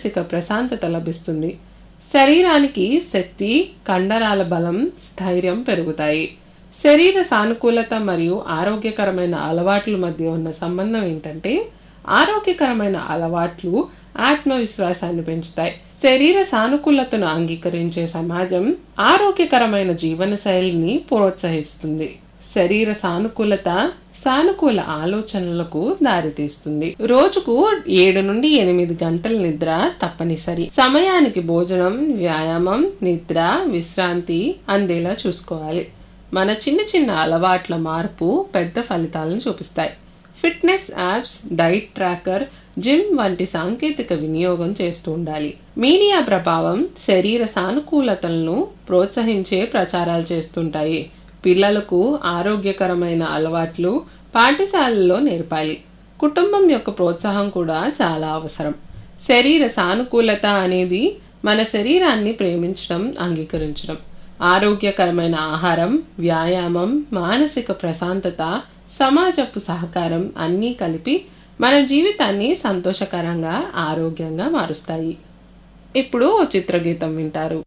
మానసిక ప్రశాంతత లభిస్తుంది శరీరానికి శక్తి కండరాల బలం స్థైర్యం పెరుగుతాయి శరీర సానుకూలత మరియు ఆరోగ్యకరమైన అలవాట్ల మధ్య ఉన్న సంబంధం ఏంటంటే ఆరోగ్యకరమైన అలవాట్లు ఆత్మవిశ్వాసాన్ని పెంచుతాయి శరీర సానుకూలతను అంగీకరించే సమాజం ఆరోగ్యకరమైన జీవన శైలిని ప్రోత్సహిస్తుంది శరీర సానుకూలత సానుకూల ఆలోచనలకు దారితీస్తుంది రోజుకు ఏడు నుండి ఎనిమిది గంటల నిద్ర తప్పనిసరి సమయానికి భోజనం వ్యాయామం నిద్ర విశ్రాంతి అందేలా చూసుకోవాలి మన చిన్న చిన్న అలవాట్ల మార్పు పెద్ద ఫలితాలను చూపిస్తాయి fitness apps diet tracker gym వంటి సాంకేతిక వినియోగం చేస్తూ ఉండాలి మీడియా ప్రభావం శరీర సానుకూలతలను ప్రోత్సహించే ప్రచారాలు చేస్తుంటాయి పిల్లలకు ఆరోగ్యకరమైన అలవాట్లు పాఠశాలల్లో నేర్పాలి కుటుంబం యొక్క ప్రోత్సాహం కూడా చాలా అవసరం శరీర సానుకూలత అనేది మన శరీరాన్ని ప్రేమించడం అంగీకరించడం ఆరోగ్యకరమైన ఆహారం వ్యాయామం మానసిక ప్రశాంతత సమాజపు సహకారం అన్నీ కలిపి మన జీవితాన్ని సంతోషకరంగా ఆరోగ్యంగా మారుస్తాయి ఇప్పుడు ఓ చిత్రగీతం వింటారు